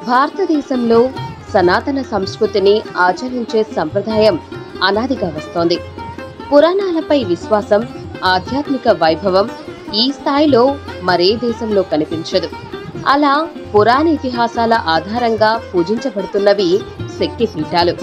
భారతదేశంలో సనాతన సంస్కృతిని ఆచరించే సంప్రదాయం అనాదిగా వస్తోంది పురాణాలపై విశ్వాసం ఆధ్యాత్మిక వైభవం ఈ స్థాయిలో మరే దేశంలో కనిపించదు అలా పురాణ ఇతిహాసాల ఆధారంగా పూజించబడుతున్నవి శక్తి పీఠాలు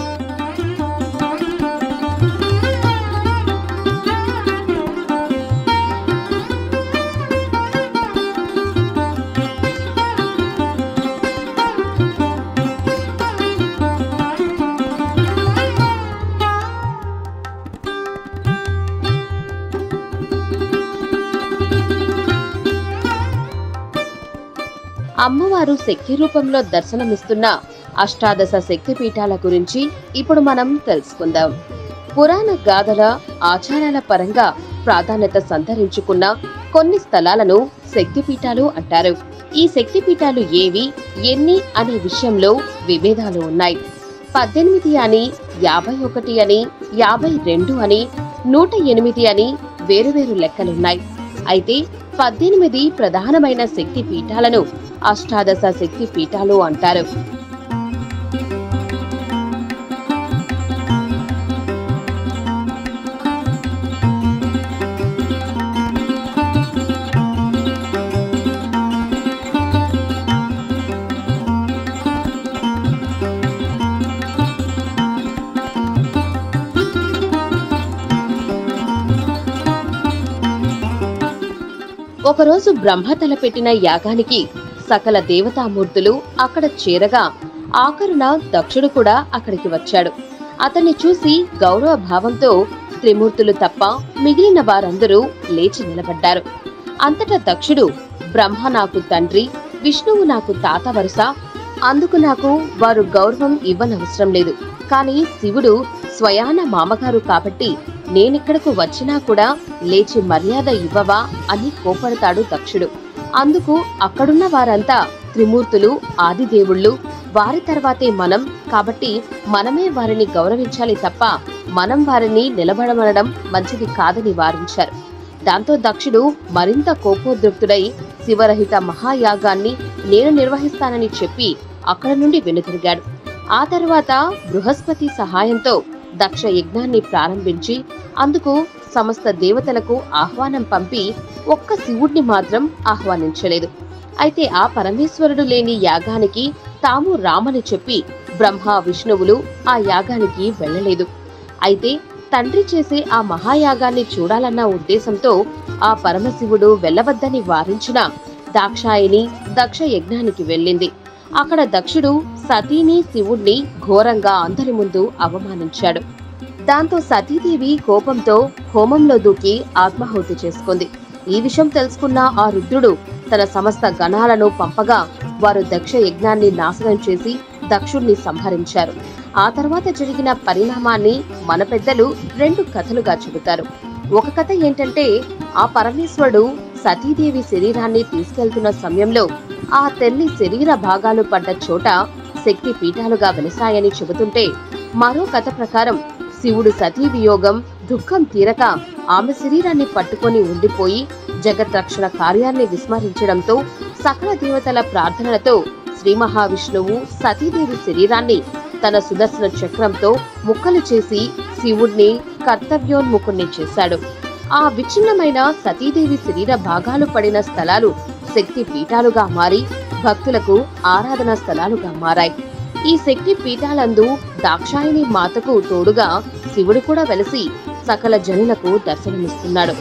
అమ్మవారు శక్తి రూపంలో దర్శనమిస్తున్న అష్టాదశ శక్తి పీఠాల గురించి ఇప్పుడు మనం తెలుసుకుందాం పురాణ గాథల ఆచారాల పరంగా ప్రాధాన్యత సంతరించుకున్న కొన్ని స్థలాలను శక్తి పీఠాలు అంటారు ఈ శక్తి పీఠాలు ఏవి ఎన్ని అనే విషయంలో విభేదాలు ఉన్నాయి పద్దెనిమిది అని యాభై ఒకటి అని యాభై రెండు అని నూట ఎనిమిది అని వేరువేరు లెక్కలున్నాయి అయితే పద్దెనిమిది ప్రధానమైన శక్తి పీఠాలను అష్టాదశ శక్తి పీఠాలు అంటారు ఒకరోజు బ్రహ్మ తలపెట్టిన యాగానికి సకల దేవతామూర్తులు అక్కడ చేరగా ఆఖరున దక్షుడు కూడా అక్కడికి వచ్చాడు అతన్ని చూసి గౌరవ భావంతో త్రిమూర్తులు తప్ప మిగిలిన వారందరూ లేచి నిలబడ్డారు అంతటా దక్షుడు బ్రహ్మ నాకు తండ్రి విష్ణువు నాకు తాత వరుస అందుకు నాకు వారు గౌరవం ఇవ్వనవసరం లేదు కానీ శివుడు స్వయాన మామగారు కాబట్టి నేనిక్కడకు వచ్చినా కూడా లేచి మర్యాద ఇవ్వవా అని కోపడతాడు దక్షుడు అందుకు అక్కడున్న వారంతా త్రిమూర్తులు ఆదిదేవుళ్ళు వారి తర్వాతే మనం కాబట్టి మనమే వారిని గౌరవించాలి తప్ప మనం వారిని నిలబడమనడం మంచిది కాదని వారించారు దాంతో దక్షుడు మరింత కోపోద్రిక్తుడై శివరహిత మహాయాగాన్ని నేను నిర్వహిస్తానని చెప్పి అక్కడ నుండి వెనుతిరిగాడు ఆ తర్వాత బృహస్పతి సహాయంతో దక్ష యజ్ఞాన్ని ప్రారంభించి అందుకు సమస్త దేవతలకు ఆహ్వానం పంపి ఒక్క శివుణ్ణి మాత్రం ఆహ్వానించలేదు అయితే ఆ పరమేశ్వరుడు లేని యాగానికి తాము రామని చెప్పి బ్రహ్మ విష్ణువులు ఆ యాగానికి వెళ్ళలేదు అయితే తండ్రి చేసే ఆ మహాయాగాన్ని చూడాలన్న ఉద్దేశంతో ఆ పరమశివుడు వెళ్ళవద్దని వారించిన దాక్షాయిని దక్ష యజ్ఞానికి వెళ్ళింది అక్కడ దక్షుడు సతీని శివుణ్ణి ఘోరంగా అందరి ముందు అవమానించాడు దాంతో సతీదేవి కోపంతో హోమంలో దూకి ఆత్మాహుతి చేసుకుంది ఈ విషయం తెలుసుకున్న ఆ రుద్రుడు తన సమస్త గణాలను పంపగా వారు దక్ష యజ్ఞాన్ని నాశనం చేసి దక్షుణ్ణి సంహరించారు ఆ తర్వాత జరిగిన పరిణామాన్ని మన పెద్దలు రెండు కథలుగా చెబుతారు ఒక కథ ఏంటంటే ఆ పరమేశ్వరుడు సతీదేవి శరీరాన్ని తీసుకెళ్తున్న సమయంలో ఆ తల్లి శరీర భాగాలు పడ్డ చోట శక్తి పీఠాలుగా వెలిసాయని చెబుతుంటే మరో కథ ప్రకారం శివుడు సతీ వియోగం దుఃఖం తీరక ఆమె శరీరాన్ని పట్టుకొని ఉండిపోయి జగత్రక్షణ కార్యాన్ని విస్మరించడంతో సకల దేవతల ప్రార్థనలతో శ్రీ మహావిష్ణువు సతీదేవి శరీరాన్ని తన సుదర్శన చక్రంతో ముక్కలు చేసి శివుణ్ణి కర్తవ్యోన్ముఖుణ్ణి చేశాడు ఆ విచ్ఛిన్నమైన సతీదేవి శరీర భాగాలు పడిన స్థలాలు శక్తి పీఠాలుగా మారి భక్తులకు ఆరాధనా స్థలాలుగా మారాయి ఈ శక్తి పీఠాలందు దాక్షాయిని మాతకు తోడుగా శివుడు కూడా వెలసి సకల జనులకు దర్శనమిస్తున్నాడు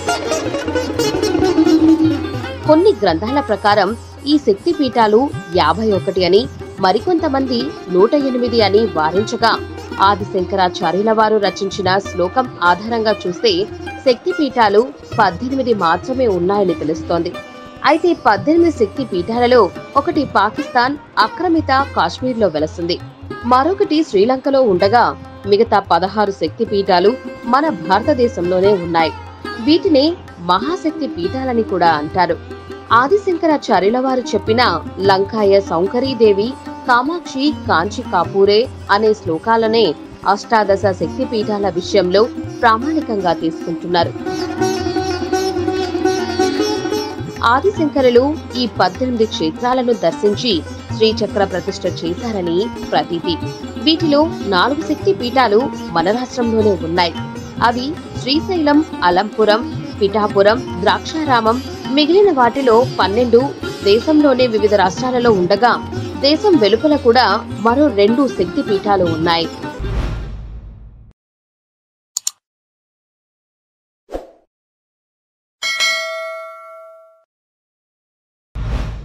కొన్ని గ్రంథాల ప్రకారం ఈ శక్తి పీఠాలు యాభై ఒకటి అని మరికొంతమంది నూట ఎనిమిది అని వారించగా ఆది శంకరాచార్యుల వారు రచించిన శ్లోకం ఆధారంగా చూస్తే శక్తి పీఠాలు పద్దెనిమిది మాత్రమే ఉన్నాయని తెలుస్తోంది అయితే పద్దెనిమిది శక్తి పీఠాలలో ఒకటి పాకిస్తాన్ ఆక్రమిత కాశ్మీర్లో వెలసింది మరొకటి శ్రీలంకలో ఉండగా మిగతా పదహారు శక్తి పీఠాలు మన భారతదేశంలోనే ఉన్నాయి వీటిని మహాశక్తి పీఠాలని కూడా అంటారు ఆదిశంకరాచార్యుల వారు చెప్పిన లంకాయ సౌంకరీదేవి కామాక్షి కాంచి కాపూరే అనే శ్లోకాలనే అష్టాదశ శక్తి పీఠాల విషయంలో ప్రామాణికంగా తీసుకుంటున్నారు ఆదిశంకరులు ఈ పద్దెనిమిది క్షేత్రాలను దర్శించి శ్రీచక్ర ప్రతిష్ఠ చేశారని ప్రతీతి వీటిలో నాలుగు శక్తి పీఠాలు మన రాష్ట్రంలోనే ఉన్నాయి అవి శ్రీశైలం అలంపురం పిఠాపురం ద్రాక్షారామం మిగిలిన వాటిలో పన్నెండు దేశంలోనే వివిధ రాష్ట్రాలలో ఉండగా దేశం వెలుపల కూడా మరో రెండు శక్తి పీఠాలు ఉన్నాయి